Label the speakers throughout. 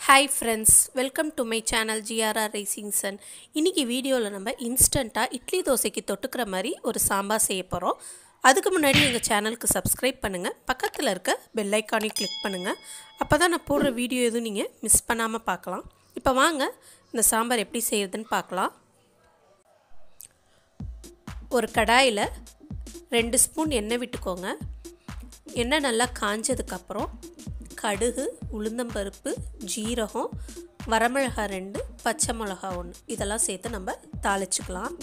Speaker 1: hi friends welcome to my channel GRR rising sun இன்றைக்கி வீடியோவில் நம்ம இன்ஸ்டண்ட்டாக இட்லி தோசைக்கு தொட்டுக்கிற மாதிரி ஒரு சாம்பார் செய்ய போகிறோம் அதுக்கு முன்னாடி எங்கள் சேனலுக்கு சப்ஸ்கிரைப் பண்ணுங்கள் பக்கத்தில் இருக்க பெல் ஐக்கானையும் கிளிக் பண்ணுங்கள் அப்போ தான் நான் போடுற வீடியோ எதுவும் நீங்கள் மிஸ் பண்ணாமல் பார்க்கலாம் இப்போ வாங்க இந்த சாம்பார் எப்படி செய்யறதுன்னு பார்க்கலாம் ஒரு கடாயில் ரெண்டு ஸ்பூன் எண்ணெய் விட்டுக்கோங்க எண்ணெய் நல்லா காஞ்சதுக்கப்புறம் கடுகு உளுந்தம்பருப்பு ஜீரகம் வரமிளகா ரெண்டு பச்சை மிளகா ஒன்று இதெல்லாம் சேர்த்து நம்ம தாளிச்சுக்கலாம்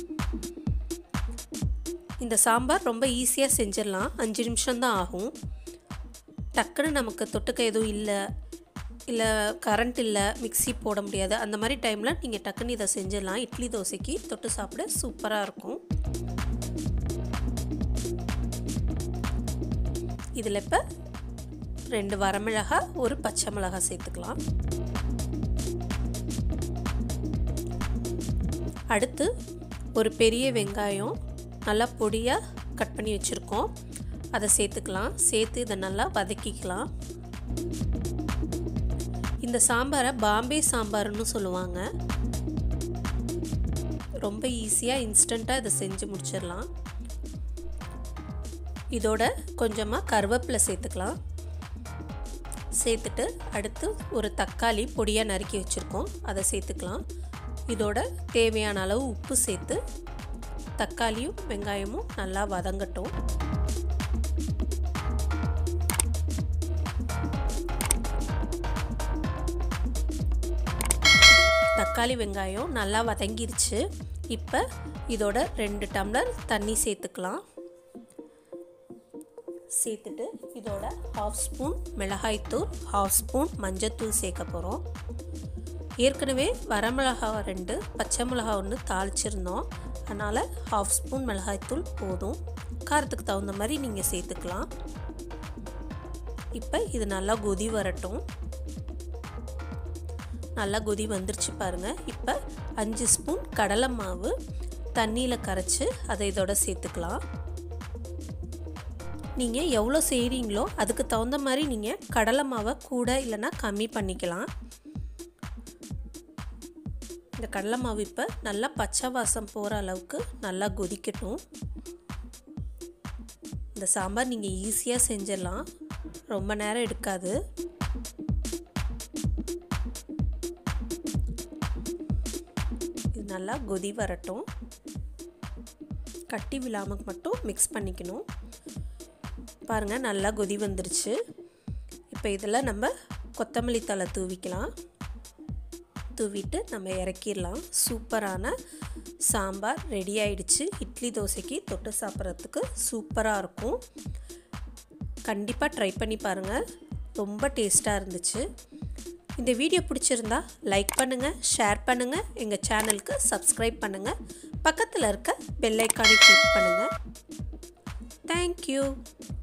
Speaker 1: இந்த சாம்பார் ரொம்ப ஈஸியாக செஞ்சிடலாம் அஞ்சு நிமிஷம்தான் ஆகும் டக்குன்னு நமக்கு தொட்டுக்க எதுவும் இல்லை இல்லை கரண்ட் இல்லை மிக்சி போட முடியாது அந்த மாதிரி டைமில் நீங்கள் டக்குன்னு இதை செஞ்சிடலாம் இட்லி தோசைக்கு தொட்டு சாப்பிட சூப்பராக இருக்கும் இதில் இப்போ ரெண்டு வரமிளகா ஒரு பச்சை மிளகா சேர்த்துக்கலாம் அடுத்து ஒரு பெரிய வெங்காயம் நல்லா பொடியாக கட் பண்ணி வச்சுருக்கோம் அதை சேர்த்துக்கலாம் சேர்த்து இதை நல்லா வதக்கிக்கலாம் இந்த சாம்பாரை பாம்பே சாம்பார்னு சொல்லுவாங்க ரொம்ப ஈஸியாக இன்ஸ்டண்ட்டாக இதை செஞ்சு முடிச்சிடலாம் இதோட கொஞ்சமாக கருவேப்பிலை சேர்த்துக்கலாம் சேர்த்துட்டு அடுத்து ஒரு தக்காளி பொடியாக நறுக்கி வச்சுருக்கோம் அதை சேர்த்துக்கலாம் இதோட தேவையான அளவு உப்பு சேர்த்து தக்காளியும் வெங்காயமும் நல்லா வதங்கட்டும் தக்காளி வெங்காயம் நல்லா வதங்கிருச்சு இப்போ இதோட ரெண்டு டம்ளர் தண்ணி சேர்த்துக்கலாம் சேர்த்துட்டு இதோட ஹாஃப் ஸ்பூன் மிளகாய்த்தூள் ஹாஃப் ஸ்பூன் மஞ்சத்தூள் சேர்க்க போகிறோம் ஏற்கனவே வரமிளகா ரெண்டு பச்சை மிளகா ஒன்று தாளிச்சிருந்தோம் அதனால் ஹாஃப் ஸ்பூன் மிளகாய்த்தூள் போதும் காரத்துக்கு தகுந்த மாதிரி நீங்கள் சேர்த்துக்கலாம் இப்போ இது நல்லா கொதி வரட்டும் நல்லா கொதி வந்துருச்சு பாருங்கள் இப்போ அஞ்சு ஸ்பூன் கடலை மாவு தண்ணியில் கரைச்சி அதை இதோட சேர்த்துக்கலாம் நீங்கள் எவ்வளோ செய்கிறீங்களோ அதுக்கு தகுந்த மாதிரி நீங்கள் கடலை மாவை கூட இல்லைன்னா கம்மி பண்ணிக்கலாம் இந்த கடலை மாவு இப்போ நல்லா பச்சை வாசம் போகிற அளவுக்கு நல்லா கொதிக்கட்டும் இந்த சாம்பார் நீங்கள் ஈஸியாக செஞ்சிடலாம் ரொம்ப நேரம் எடுக்காது இது நல்லா கொதி வரட்டும் கட்டி விழாமல் மட்டும் மிக்ஸ் பண்ணிக்கணும் பாருங்கள் நல்லா கொதி வந்துருச்சு இப்போ இதில் நம்ம கொத்தமல்லி தலை தூவிக்கலாம் தூவிட்டு நம்ம இறக்கிடலாம் சூப்பரான சாம்பார் ரெடி ஆயிடுச்சு இட்லி தோசைக்கு தொட்டு சாப்பிட்றதுக்கு சூப்பராக இருக்கும் கண்டிப்பாக ட்ரை பண்ணி பாருங்கள் ரொம்ப டேஸ்ட்டாக இருந்துச்சு இந்த வீடியோ பிடிச்சிருந்தா லைக் பண்ணுங்கள் ஷேர் பண்ணுங்கள் எங்கள் சேனலுக்கு சப்ஸ்கிரைப் பண்ணுங்கள் பக்கத்தில் இருக்க பெல்லைக்கானை கிளிக் பண்ணுங்கள் தேங்க்யூ